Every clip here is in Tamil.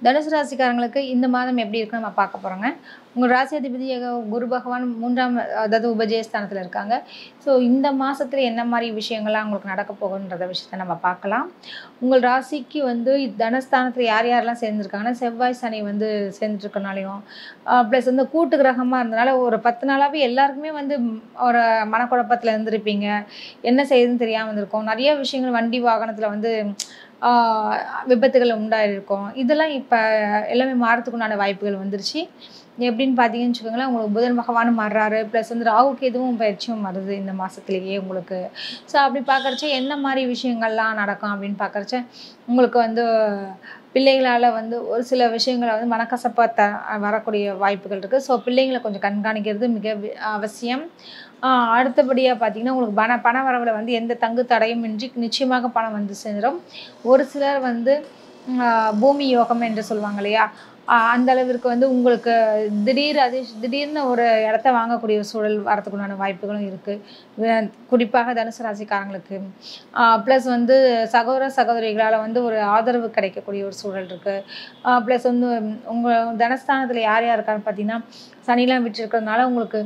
தனுசு ராசிக்காரங்களுக்கு இந்த மாதம் எப்படி இருக்குன்னு நம்ம பார்க்க போகிறோங்க உங்கள் ராசி அதிபதியாக குரு பகவான் மூன்றாம் அதாவது உபஜயஸ்தானத்தில் இருக்காங்க ஸோ இந்த மாதத்தில் என்ன மாதிரி விஷயங்கள்லாம் உங்களுக்கு நடக்க போகுன்றத விஷயத்தை நம்ம பார்க்கலாம் உங்கள் ராசிக்கு வந்து தனஸ்தானத்தில் யார் யாரெல்லாம் சேர்ந்துருக்காங்கன்னா செவ்வாய் சனி வந்து சேர்ந்துருக்கனாலையும் ப்ளஸ் வந்து கூட்டு கிரகமாக இருந்தனால ஒரு பத்து நாளாகவே எல்லாருக்குமே வந்து ம், ஒரு மனக்குழப்பத்தில் இருந்திருப்பீங்க என்ன செய்யுதுன்னு தெரியாமல் இருந்திருக்கும் நிறைய விஷயங்கள் வண்டி வாகனத்தில் வந்து ஆஹ், விபத்துகள் உண்டாயிருக்கும் இதெல்லாம் இப்போ எல்லாமே மாறத்துக்குண்டான வாய்ப்புகள் வந்துருச்சு எப்படின்னு பார்த்தீங்கன்னு வச்சுக்கோங்களேன் உங்களுக்கு புதன் பகவானும் மாறுறாரு ப்ளஸ் வந்து ராகுக்கு எதுவும் பயிற்சியும் வருது இந்த மாதத்துலேயே உங்களுக்கு ஸோ அப்படி பார்க்குறச்ச என்ன மாதிரி விஷயங்கள்லாம் நடக்கும் அப்படின்னு பார்க்குறச்ச உங்களுக்கு வந்து பிள்ளைகளால் வந்து ஒரு சில விஷயங்களை வந்து மனக்கசப்பாக த வரக்கூடிய வாய்ப்புகள் இருக்குது ஸோ பிள்ளைங்களை கொஞ்சம் கண்காணிக்கிறது மிக வி- அவசியம் ஆஹ் அடுத்தபடியாக பார்த்தீங்கன்னா உங்களுக்கு பண பண வரவில் வந்து எந்த தங்கு தடையும் இன்றி நிச்சயமாக பணம் வந்து சேர்ந்துடும் ஒரு சிலர் வந்து ஆஹ் பூமி யோகம் என்று சொல்லுவாங்க இல்லையா ஆஹ் அந்த அளவிற்கு வந்து உங்களுக்கு திடீர் அதிர்ஷ் திடீர்னு ஒரு இடத்த வாங்கக்கூடிய ஒரு சூழல் வரதுக்குண்டான வாய்ப்புகளும் இருக்குது குறிப்பாக தனுசு ராசிக்காரங்களுக்கு ப்ளஸ் வந்து சகோதர சகோதரிகளால் வந்து ஒரு ஆதரவு கிடைக்கக்கூடிய ஒரு சூழல் இருக்குது ப்ளஸ் வந்து உங்கள் தனஸ்தானத்தில் யார் யார் இருக்கான்னு பார்த்தீங்கன்னா சனிலாம் விட்டுருக்கிறதுனால உங்களுக்கு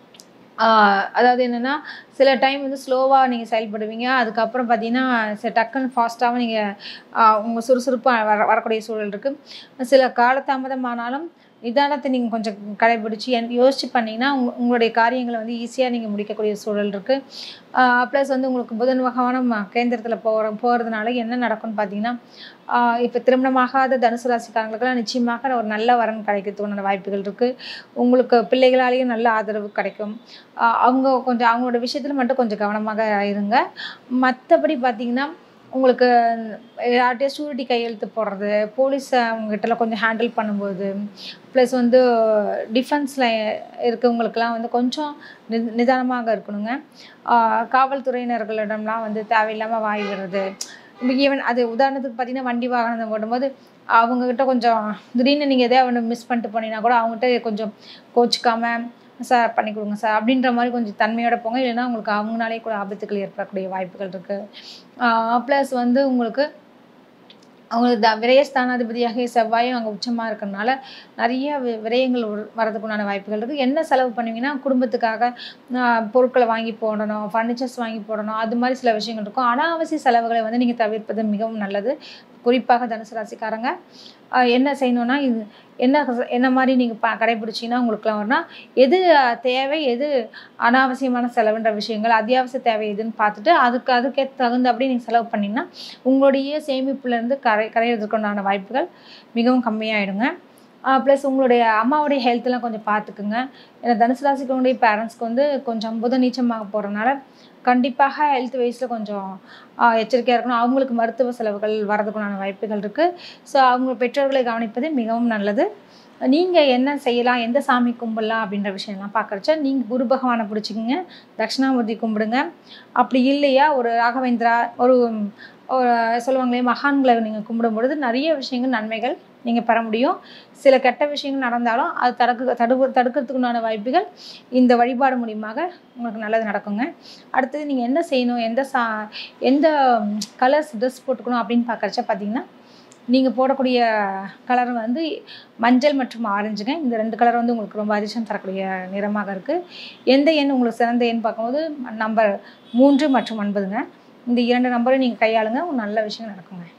ஆஹ் அதாவது என்னென்னா சில டைம் வந்து ஸ்லோவாக நீங்கள் செயல்படுவீங்க அதுக்கப்புறம் பார்த்தீங்கன்னா சில டக்குன்னு ஃபாஸ்ட்டாகவும் நீங்கள் உங்கள் சுறுசுறுப்பாக வர வரக்கூடிய சூழல் இருக்குது சில காலதாமதம் ஆனாலும் நிதானத்தை நீங்கள் கொஞ்சம் கடைபிடிச்சி என் யோசிச்சு பண்ணிங்கன்னா உங்க உங்களுடைய காரியங்களை வந்து ஈஸியாக நீங்கள் முடிக்கக்கூடிய சூழல் இருக்குது ப்ளஸ் வந்து உங்களுக்கு புதன் வகவான கேந்திரத்தில் போகிற போகிறதுனால என்ன நடக்கும்னு பார்த்தீங்கன்னா இப்போ திருமணமாகாத தனுசு ராசிக்காரங்களுக்கெல்லாம் நிச்சயமாக ஒரு நல்ல வரன் கிடைக்கிறதுக்கான வாய்ப்புகள் இருக்குது உங்களுக்கு பிள்ளைகளாலேயும் நல்ல ஆதரவு கிடைக்கும் ஆஹ் அவங்க கொஞ்சம் அவங்களோட விஷயத்தில் மட்டும் கொஞ்சம் கவனமாக இருங்க மற்றபடி பார்த்தீங்கன்னா உங்களுக்கு யார்கிட்டயும் ஷூரிட்டி கையெழுத்து போடுறது போலீஸ் அவங்ககிட்டலாம் கொஞ்சம் ஹேண்டில் பண்ணும்போது ப்ளஸ் வந்து டிஃபென்ஸில் இருக்கவங்களுக்கெல்லாம் வந்து கொஞ்சம் நி நிதானமாக இருக்கணுங்க ஆஹ் காவல்துறையினர்களிடம்லாம் வந்து தேவையில்லாமல் வாய் விடுறது ஈவன் அது உதாரணத்துக்கு பார்த்தீங்கன்னா வண்டி வாகனம் ஓடும்போது அவங்கக்கிட்ட கொஞ்சம் திடீர்னு நீங்கள் எதையா ஒன்று மிஸ் பண்ணிட்டு போனீங்கன்னா கூட அவங்ககிட்ட கொஞ்சம் கோச்சிக்காம சார் பண்ணி கொடுங்க சார் அப்படின்ற மாதிரி கொஞ்சம் தன்மையோட போங்க இல்லைன்னா உங்களுக்கு அவங்கனாலே கூட ஆபத்துக்கள் ஏற்படக்கூடிய வாய்ப்புகள் இருக்குது ப்ளஸ் வந்து உங்களுக்கு அவங்களுக்கு த விரயஸ்தானாதிபதியாக செவ்வாயும் அங்கே உச்சமாக இருக்கிறதுனால நிறைய வி- விரயங்கள் வர- வரதுக்குண்டான வாய்ப்புகள் இருக்குது என்ன செலவு பண்ணுவீங்கன்னா குடும்பத்துக்காக ஆஹ், பொருட்களை வாங்கி போடணும் ஃபர்னிச்சர்ஸ் வாங்கி போடணும் அது மாதிரி சில விஷயங்கள் இருக்கும் அனாவசிய செலவுகளை வந்து நீங்கள் தவிர்ப்பது மிகவும் நல்லது குறிப்பாக தனுசு ராசிக்காரங்க ஆஹ், என்ன செய்யணும்னா இது என்ன என்ன மாதிரி நீங்கள் ப கடைபிடிச்சிங்கன்னா உங்களுக்குலாம் வரும்னா எது ஆஹ், தேவை எது அனாவசியமான செலவுன்ற விஷயங்கள் அத்தியாவசிய தேவை எதுன்னு பார்த்துட்டு அதுக்கு அதுக்கே தகுந்தபடி நீங்கள் செலவு பண்ணிங்கன்னா உங்களுடைய சேமிப்புலேருந்து கரை கரையிறதுக்குண்டான வாய்ப்புகள் மிகவும் கம்மியாயிடுங்க ப்ளஸ் உங்களுடைய அம்மாவுடைய ஹெல்த்லாம் கொஞ்சம் பார்த்துக்குங்க ஏன்னா தனுசு ராசிகளுடைய பேரண்ட்ஸ்க்கு வந்து கொஞ்சம் புத நீச்சமாக போகிறதுனால கண்டிப்பாக ஹெல்த் வைஸில் கொஞ்சம் எச்சரிக்கையாக இருக்கணும் அவங்களுக்கு மருத்துவ செலவுகள் வரதுக்குண்டான வாய்ப்புகள் இருக்குது ஸோ அவங்க பெற்றோர்களை கவனிப்பது மிகவும் நல்லது நீங்கள் என்ன செய்யலாம் எந்த சாமி கும்பிடலாம் அப்படின்ற விஷயம்லாம் பார்க்குறச்ச நீங்கள் குரு பகவானை பிடிச்சிக்கிங்க தட்சிணாமூர்த்தி கும்பிடுங்க அப்படி இல்லையா ஒரு ராகவேந்திரா ஒரு ஒரு சொல்லுவாங்களே மகான்களை நீங்கள் கும்பிடும்பொழுது நிறைய விஷயங்கள் நன்மைகள் நீங்கள் பெற முடியும் சில கெட்ட விஷயங்கள் நடந்தாலும் அது தடுக்க தடுப்பு தடுக்கிறதுக்குண்டான வாய்ப்புகள் இந்த வழிபாடு மூலியமாக உங்களுக்கு நல்லது நடக்குங்க அடுத்தது நீங்கள் என்ன செய்யணும் எந்த சா எந்த கலர்ஸ் ட்ரெஸ் போட்டுக்கணும் அப்படின்னு பார்க்குறச்ச பார்த்தீங்கன்னா நீங்கள் போடக்கூடிய கலர் வந்து மஞ்சள் மற்றும் ஆரஞ்சுங்க இந்த ரெண்டு கலர் வந்து உங்களுக்கு ரொம்ப அதிர்ஷ்டம் தரக்கூடிய நிறமாக இருக்குது எந்த எண் உங்களுக்கு சிறந்த எண் பார்க்கும்போது நம்பர் மூன்று மற்றும் ஒன்பதுங்க இந்த இரண்டு நம்பரை நீங்கள் கையாளுங்க ஒரு நல்ல விஷயம் நடக்குங்க